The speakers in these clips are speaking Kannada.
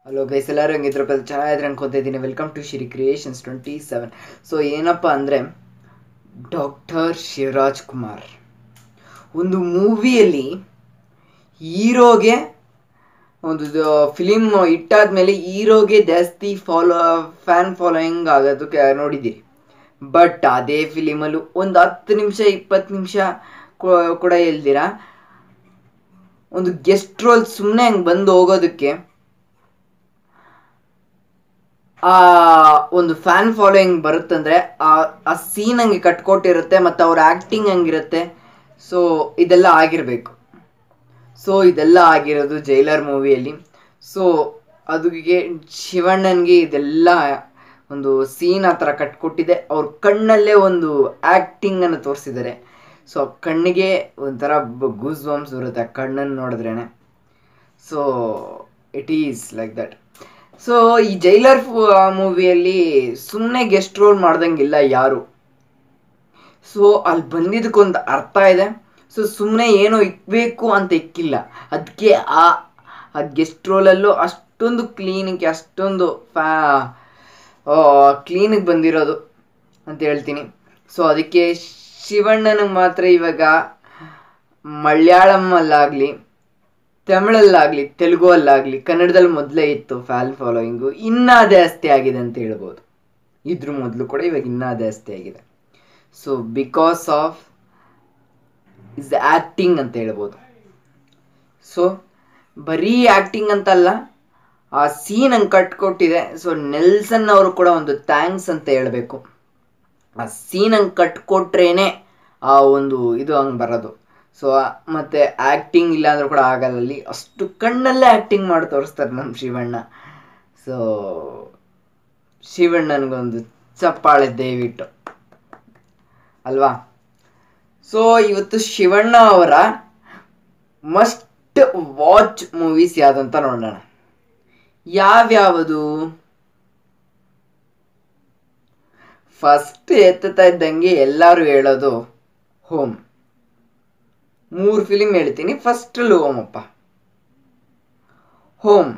ಹಲೋ ಗೈಸ್ ಎಲ್ಲರೂ ಹೆಂಗಿದ್ರು ಕಲ್ ಚೆನ್ನಾಗಿದ್ರೆ ಅನ್ಕೊತಿದ್ದೀನಿ welcome to Shri creations twenty seven so ಏನಪ್ಪ ಅಂದರೆ ಡಾಕ್ಟರ್ ಶಿವರಾಜ್ ಕುಮಾರ್ ಒಂದು ಮೂವಿಯಲ್ಲಿ ಹೀರೋಗೆ ಒಂದು ಫಿಲಿಮ್ ಇಟ್ಟಾದ್ಮೇಲೆ ಹೀರೋಗೆ ಜಾಸ್ತಿ ಫಾಲೋ ಫ್ಯಾನ್ ಫಾಲೋಯಿಂಗ್ ಆಗೋದಕ್ಕೆ ನೋಡಿದ್ದೀರಿ ಬಟ್ ಅದೇ ಫಿಲಿಮಲ್ಲೂ ಒಂದು ಹತ್ತು ನಿಮಿಷ ಇಪ್ಪತ್ತು ನಿಮಿಷ ಕೂಡ ಹೇಳ್ದಿರಾ ಒಂದು ಗೆಸ್ಟ್ ರೋಲ್ ಸುಮ್ಮನೆ ಹಂಗೆ ಬಂದು ಹೋಗೋದಕ್ಕೆ ಆ ಒಂದು ಫ್ಯಾನ್ ಫಾಲೋಯಿಂಗ್ ಬರುತ್ತಂದ್ರೆ ಆ ಆ ಸೀನ್ ಹಂಗೆ ಕಟ್ಕೊಟ್ಟಿರುತ್ತೆ ಮತ್ತು ಅವ್ರ ಆ್ಯಕ್ಟಿಂಗ್ ಹಂಗಿರುತ್ತೆ ಸೊ ಇದೆಲ್ಲ ಆಗಿರಬೇಕು ಸೊ ಇದೆಲ್ಲ ಆಗಿರೋದು ಜೈಲರ್ ಮೂವಿಯಲ್ಲಿ ಸೊ ಅದಕ್ಕೆ ಶಿವಣ್ಣನಿಗೆ ಇದೆಲ್ಲ ಒಂದು ಸೀನ್ ಆ ಥರ ಕಟ್ಕೊಟ್ಟಿದೆ ಅವ್ರ ಕಣ್ಣಲ್ಲೇ ಒಂದು ಆ್ಯಕ್ಟಿಂಗನ್ನು ತೋರಿಸಿದ್ದಾರೆ ಸೊ ಕಣ್ಣಿಗೆ ಒಂಥರ ಗೂಸ್ ಬಾಂಬ್ಸ್ ಬರುತ್ತೆ ಆ ಕಣ್ಣನ್ನು ನೋಡಿದ್ರೇ so it is like that so ಈ ಜೈಲರ್ ಮೂವಿಯಲ್ಲಿ ಸುಮ್ಮನೆ ಗೆಸ್ಟ್ ರೋಲ್ ಮಾಡ್ದಂಗಿಲ್ಲ ಯಾರು ಸೊ ಅಲ್ಲಿ ಬಂದಿದ್ದಕ್ಕೊಂದು ಅರ್ಥ ಇದೆ ಸೊ ಸುಮ್ಮನೆ ಏನೋ ಇಕ್ಬೇಕು ಅಂತ ಇಕ್ಕಿಲ್ಲ ಅದಕ್ಕೆ ಆ ಆ ಗೆಸ್ಟ್ ರೋಲಲ್ಲೂ ಅಷ್ಟೊಂದು ಕ್ಲೀನಿಗೆ ಅಷ್ಟೊಂದು ಫ್ಯಾ ಕ್ಲೀನಿಗೆ ಬಂದಿರೋದು ಅಂತ ಹೇಳ್ತೀನಿ ಸೊ ಅದಕ್ಕೆ ಶಿವಣ್ಣನಿಗೆ ಮಾತ್ರ ಇವಾಗ ಮಲಯಾಳಮಲ್ಲಾಗಲಿ ತಮಿಳಲ್ಲಾಗಲಿ ತೆಲುಗು ಅಲ್ಲಾಗಲಿ ಕನ್ನಡದಲ್ಲಿ ಮೊದಲೇ ಇತ್ತು ಫ್ಯಾನ್ ಫಾಲೋಯಿಂಗು ಇನ್ನೂ ಜಾಸ್ತಿ ಆಗಿದೆ ಅಂತ ಹೇಳ್ಬೋದು ಇದ್ರ ಮೊದಲು ಕೂಡ ಇವಾಗ ಇನ್ನೂ ಜಾಸ್ತಿ ಆಗಿದೆ so because of is acting ಅಂತ ಹೇಳ್ಬೋದು ಸೊ ಬರೀ ಆ್ಯಕ್ಟಿಂಗ್ ಅಂತಲ್ಲ ಆ ಸೀನ್ ಹಂಗೆ ಕಟ್ಕೊಟ್ಟಿದೆ ಸೊ ನೆಲ್ಸನ್ ಅವರು ಕೂಡ ಒಂದು ಥ್ಯಾಂಕ್ಸ್ ಅಂತ ಹೇಳಬೇಕು ಆ ಸೀನ್ ಹಂಗೆ ಕಟ್ಕೊಟ್ರೇನೆ ಆ ಒಂದು ಇದು ಹಂಗೆ ಬರೋದು ಸೊ ಮತ್ತು ಆ್ಯಕ್ಟಿಂಗ್ ಇಲ್ಲ ಅಂದರೂ ಕೂಡ ಆಗಲ್ಲ ಅಲ್ಲಿ ಅಷ್ಟು ಕಣ್ಣಲ್ಲೇ ಆ್ಯಕ್ಟಿಂಗ್ ಮಾಡಿ ತೋರಿಸ್ತಾರೆ ನಮ್ಮ ಶಿವಣ್ಣ ಸೊ ಶಿವಣ್ಣನಿಗೊಂದು ಚಪ್ಪಾಳೆ ದಯವಿಟ್ಟು ಅಲ್ವಾ ಸೊ ಇವತ್ತು ಶಿವಣ್ಣ ಅವರ ಮಸ್ಟ್ ವಾಚ್ ಮೂವೀಸ್ ಯಾವುದಂತ ನೋಡೋಣ ಯಾವ್ಯಾವುದು ಫಸ್ಟ್ ಎತ್ತುತ್ತಾ ಇದ್ದಂಗೆ ಎಲ್ಲರೂ ಹೇಳೋದು ಹೋಮ್ ಮೂರು ಫಿಲಿಮ್ ಹೇಳ್ತೀನಿ ಫಸ್ಟಲ್ಲಿ ಹೋಮಪ್ಪ ಹೋಮ್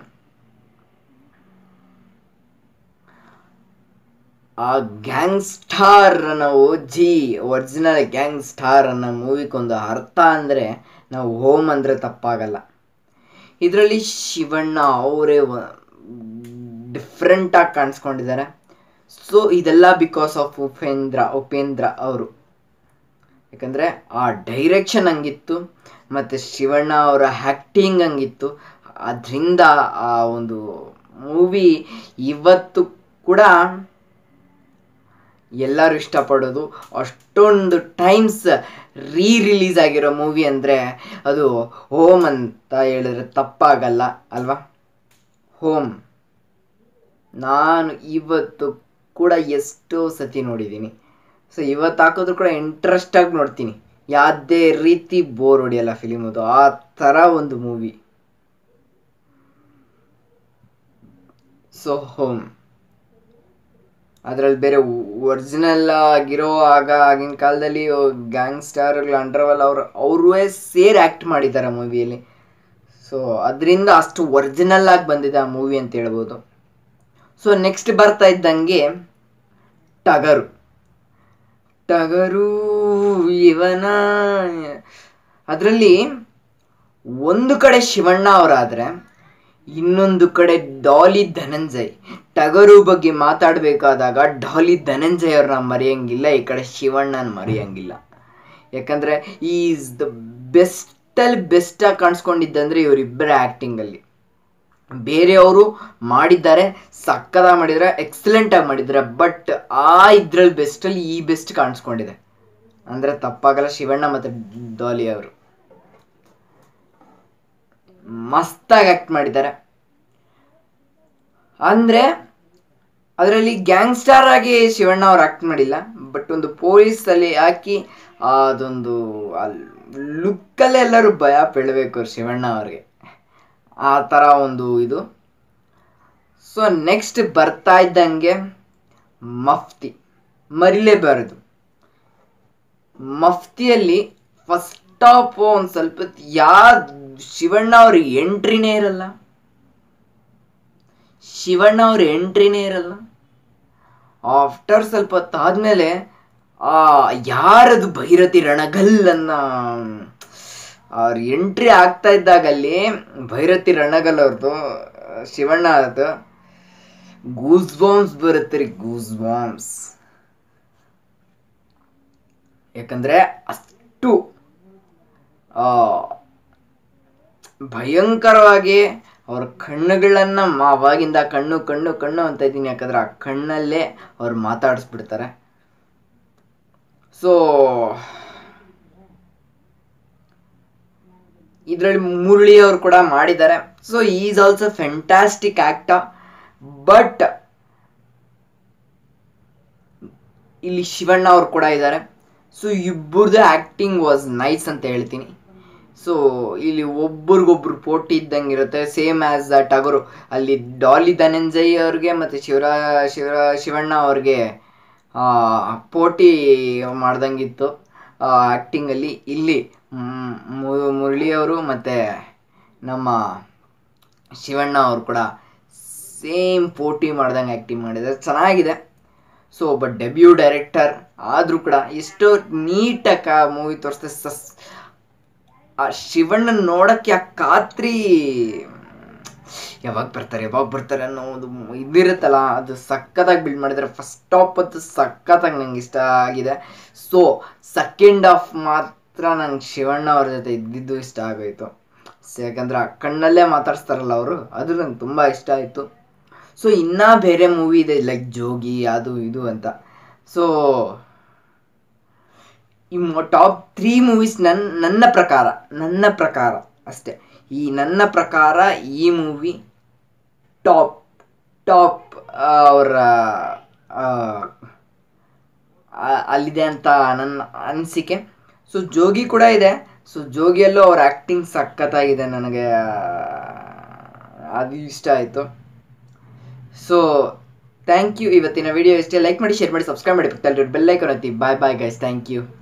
ಆ ಗ್ಯಾಂಗ್ ಸ್ಟಾರ್ ಅನ್ನೋ ಜಿ ಒರಿಜಿನಲ್ ಗ್ಯಾಂಗ್ ಸ್ಟಾರ್ ಅನ್ನೋ ಮೂವಿಗೊಂದು ಅರ್ಥ ಅಂದರೆ ನಾವು ಹೋಮ್ ಅಂದರೆ ತಪ್ಪಾಗಲ್ಲ ಇದರಲ್ಲಿ ಶಿವಣ್ಣ ಅವರೇ ಡಿಫ್ರೆಂಟಾಗಿ ಕಾಣಿಸ್ಕೊಂಡಿದ್ದಾರೆ ಸೊ ಇದೆಲ್ಲ ಬಿಕಾಸ್ ಆಫ್ ಉಪೇಂದ್ರ ಉಪೇಂದ್ರ ಅವರು ಯಾಕಂದರೆ ಆ ಡೈರೆಕ್ಷನ್ ಹಂಗಿತ್ತು ಮತ್ತು ಶಿವಣ್ಣ ಅವರ ಆ್ಯಕ್ಟಿಂಗ್ ಹಂಗಿತ್ತು ಅದರಿಂದ ಆ ಒಂದು ಮೂವಿ ಇವತ್ತು ಕೂಡ ಎಲ್ಲರೂ ಇಷ್ಟಪಡೋದು ಅಷ್ಟೊಂದು ಟೈಮ್ಸ್ ರೀ ರಿಲೀಸ್ ಆಗಿರೋ ಮೂವಿ ಅಂದರೆ ಅದು ಹೋಮ್ ಅಂತ ಹೇಳಿದ್ರೆ ತಪ್ಪಾಗಲ್ಲ ಅಲ್ವಾ ಹೋಮ್ ನಾನು ಇವತ್ತು ಕೂಡ ಎಷ್ಟೋ ಸತಿ ನೋಡಿದ್ದೀನಿ ಸೊ ಇವತ್ತು ಹಾಕೋದು ಕೂಡ ಇಂಟ್ರೆಸ್ಟಾಗಿ ನೋಡ್ತೀನಿ ಯಾವುದೇ ರೀತಿ ಬೋರ್ ಹೊಡಿಯಲ್ಲ ಫಿಲಿಮ್ ಅದು ಆ ಥರ ಒಂದು ಮೂವಿ ಸೊ ಹೋಮ್ ಅದರಲ್ಲಿ ಬೇರೆ ಒರಿಜಿನಲ್ ಆಗಿರೋ ಆಗ ಆಗಿನ ಕಾಲದಲ್ಲಿ ಗ್ಯಾಂಗ್ ಸ್ಟಾರ್ಗಳು ಅಂಡರ್ವಲ್ ಅವರು ಅವರೇ ಸೇರಿ ಆ್ಯಕ್ಟ್ ಮಾಡಿದ್ದಾರೆ ಆ ಮೂವಿಯಲ್ಲಿ ಸೊ ಅದರಿಂದ ಅಷ್ಟು ಒರಿಜಿನಲ್ ಆಗಿ ಬಂದಿದೆ ಆ ಮೂವಿ ಅಂತ ಹೇಳ್ಬೋದು ಸೊ ನೆಕ್ಸ್ಟ್ ಬರ್ತಾ ಇದ್ದಂಗೆ ಟಗರು ಟಗರು ಇವನ ಅದರಲ್ಲಿ ಒಂದು ಕಡೆ ಶಿವಣ್ಣ ಅವರಾದರೆ ಇನ್ನೊಂದು ಕಡೆ ಡಾಲಿ ಧನಂಜಯ್ ಟಗರು ಬಗ್ಗೆ ಮಾತಾಡಬೇಕಾದಾಗ ಡಾಲಿ ಧನಂಜಯ್ ಅವ್ರನ್ನ ಮರೆಯಂಗಿಲ್ಲ ಈ ಕಡೆ ಶಿವಣ್ಣನ ಮರೆಯಂಗಿಲ್ಲ ಯಾಕಂದರೆ ಈಸ್ ದ ಬೆಸ್ಟಲ್ಲಿ ಬೆಸ್ಟಾಗಿ ಕಾಣಿಸ್ಕೊಂಡಿದ್ದಂದ್ರೆ ಇವರಿಬ್ಬರ ಆ್ಯಕ್ಟಿಂಗಲ್ಲಿ ಬೇರೆಯವರು ಮಾಡಿದ್ದಾರೆ ಸಕ್ಕದಾಗಿ ಮಾಡಿದ್ದಾರೆ ಎಕ್ಸಲೆಂಟಾಗಿ ಮಾಡಿದ್ದಾರೆ ಬಟ್ ಆ ಇದ್ರಲ್ಲಿ ಬೆಸ್ಟಲ್ಲಿ ಈ ಬೆಸ್ಟ್ ಕಾಣಿಸ್ಕೊಂಡಿದೆ ಅಂದರೆ ತಪ್ಪಾಗಲ್ಲ ಶಿವಣ್ಣ ಮತ್ತು ಡಾಲಿ ಅವರು ಮಸ್ತಾಗಿ ಆ್ಯಕ್ಟ್ ಮಾಡಿದ್ದಾರೆ ಅಂದರೆ ಅದರಲ್ಲಿ ಗ್ಯಾಂಗ್ಸ್ಟಾರ್ ಆಗಿ ಶಿವಣ್ಣ ಅವ್ರು ಆ್ಯಕ್ಟ್ ಮಾಡಿಲ್ಲ ಬಟ್ ಒಂದು ಪೊಲೀಸಲ್ಲಿ ಹಾಕಿ ಅದೊಂದು ಲುಕ್ಕಲ್ಲೇ ಎಲ್ಲರೂ ಭಯ ಬೀಳಬೇಕು ಶಿವಣ್ಣ ಅವ್ರಿಗೆ ಆ ಥರ ಒಂದು ಇದು ಸೊ ನೆಕ್ಸ್ಟ್ ಬರ್ತಾ ಇದ್ದಂಗೆ ಮಫ್ತಿ ಮರಿಲೇಬಾರದು ಮಫ್ತಿಯಲ್ಲಿ ಫಸ್ಟ್ ಆಫ್ ಒಂದು ಸ್ವಲ್ಪ ಯಾ ಶಿವಣ್ಣ ಅವ್ರ ಎಂಟ್ರಿನೇ ಇರಲ್ಲ ಶಿವಣ್ಣ ಅವ್ರ ಎಂಟ್ರಿನೇ ಇರಲ್ಲ ಆಫ್ಟರ್ ಸ್ವಲ್ಪ ಹೊತ್ತಾದ್ಮೇಲೆ ಆ ಯಾರದು ಭೈರತಿ ರಣಗಲ್ ಅನ್ನ ಅವ್ರ ಎಂಟ್ರಿ ಆಗ್ತಾ ಇದ್ದಾಗ ಅಲ್ಲಿ ಭೈರತಿ ರಣಗಲ್ ಅವ್ರದ್ದು ಶಿವಣ್ಣ ಅವ್ರದ್ದು ಗೂಸ್ ಬಾಂಬ್ಸ್ ಬರುತ್ತೆ ರೀ ಗೂಸ್ ಬಾಂಬ್ಸ್ ಯಾಕಂದ್ರೆ ಅಷ್ಟು ಆ ಭಯಂಕರವಾಗಿ ಅವ್ರ ಕಣ್ಣುಗಳನ್ನ ಮ- ಅವಾಗಿಂದ ಕಣ್ಣು ಕಣ್ಣು ಕಣ್ಣು ಅಂತ ಇದ್ದೀನಿ ಯಾಕಂದ್ರೆ ಆ ಕಣ್ಣಲ್ಲೇ ಅವ್ರು ಮಾತಾಡಿಸ್ಬಿಡ್ತಾರೆ ಸೊ ಇದರಲ್ಲಿ ಮುರಳಿ ಅವರು ಕೂಡ ಮಾಡಿದ್ದಾರೆ so is also fantastic actor but ಇಲ್ಲಿ ಶಿವಣ್ಣ ಅವ್ರು ಕೂಡ ಇದ್ದಾರೆ ಸೊ ಇಬ್ಬರದ್ದು ಆ್ಯಕ್ಟಿಂಗ್ ವಾಸ್ ನೈಸ್ ಅಂತ ಹೇಳ್ತೀನಿ ಸೊ ಇಲ್ಲಿ ಒಬ್ರಿಗೊಬ್ರು ಪೋಟಿ ಇದ್ದಂಗೆ ಇರುತ್ತೆ ಸೇಮ್ ಆ್ಯಸ್ ದ ಟಗರು ಅಲ್ಲಿ ಡಾಲಿ ಧನಂಜಯ್ ಅವ್ರಿಗೆ ಮತ್ತು ಶಿವರ ಶಿವರ ಶಿವಣ್ಣ ಅವ್ರಿಗೆ ಆ, ಪೋಟಿ ಮಾಡ್ದಂಗಿತ್ತು ಆ್ಯಕ್ಟಿಂಗಲ್ಲಿ ಇಲ್ಲಿ ಮ್, ಮು- ಮುರಳಿ ಅವರು ಮತ್ತು ನಮ್ಮ ಶಿವಣ್ಣ ಅವರು ಕೂಡ ಸೇಮ್ ಪೋಟಿ ಮಾಡ್ದಂಗೆ ಆ್ಯಕ್ಟಿಂಗ್ ಮಾಡಿದ್ದಾರೆ ಚೆನ್ನಾಗಿದೆ ಸೊ ಒಬ್ಬ ಡೆಬ್ಯೂ ಡೈರೆಕ್ಟರ್ ಆದರೂ ಕೂಡ ಎಷ್ಟೋ ನೀಟಾಗಿ ಆ ಮೂವಿ ತೋರಿಸ್ದೆ ಸಸ್ ಆ ಶಿವಣ್ಣನ ನೋಡಕ್ಕೆ ಆ ಖಾತ್ರಿ ಯಾವಾಗ ಬರ್ತಾರೆ ಯಾವಾಗ ಬರ್ತಾರೆ ಅನ್ನೋ ಒಂದು ಇದಿರುತ್ತಲ್ಲ ಅದು ಸಖತ್ತಾಗಿ ಬಿಲ್ಡ್ ಮಾಡಿದ್ದಾರೆ ಫಸ್ಟ್ ಸ್ಟಾಪ್ ಅಂತೂ ಸಖತ್ತಾಗಿ ನಂಗೆ ಇಷ್ಟ ಆಗಿದೆ ಸೊ ಸೆಕೆಂಡ್ ಹಾಫ್ ಮಾತ್ರ ನಂಗೆ ಶಿವಣ್ಣ ಅವ್ರ ಜೊತೆ ಇದ್ದಿದ್ದು ಇಷ್ಟ ಆಗೋಯ್ತು ಸೊ ಯಾಕಂದ್ರೆ ಆ ಕಣ್ಣಲ್ಲೇ ಮಾತಾಡ್ಸ್ತಾರಲ್ಲ ಅವರು ಅದು ನಂಗೆ ತುಂಬ ಇಷ್ಟ ಆಯಿತು ಸೊ ಇನ್ನೂ ಬೇರೆ ಮೂವಿ ಇದೆ ಲೈಕ್ ಜೋಗಿ ಅದು ಇದು ಅಂತ ಸೊ ಈ ಟಾಪ್ ತ್ರೀ ಮೂವೀಸ್ ನನ್ನ ನನ್ನ ಪ್ರಕಾರ ನನ್ನ ಪ್ರಕಾರ ಅಷ್ಟೇ ಈ ನನ್ನ ಪ್ರಕಾರ ಈ ಮೂವಿ ಟಾಪ್ ಟಾಪ್ ಅವರ ಅಲ್ಲಿದೆ ಅಂತ ನನ್ನ ಅನಿಸಿಕೆ ಸೊ ಜೋಗಿ ಕೂಡ ಇದೆ ಸೊ ಜೋಗಿಯಲ್ಲೂ ಅವ್ರ ಆ್ಯಕ್ಟಿಂಗ್ ಸಖತ್ತಾಗಿದೆ ನನಗೆ ಆ, ಅದು ಇಷ್ಟ ಆಯಿತು ಸೊ ಥ್ಯಾಂಕ್ ಯು ಇವತ್ತಿನ ವಿಡಿಯೋ ಇಷ್ಟೇ ಲೈಕ್ ಮಾಡಿ ಶೇರ್ ಮಾಡಿ ಸಬ್ಸ್ಕ್ರೈಬ್ ಮಾಡಿ ಪಕ್ಕದಲ್ಲಿ ಬೆಲ್ ಐಕಾನ್ ಒತ್ತಿ bye bye guys thank you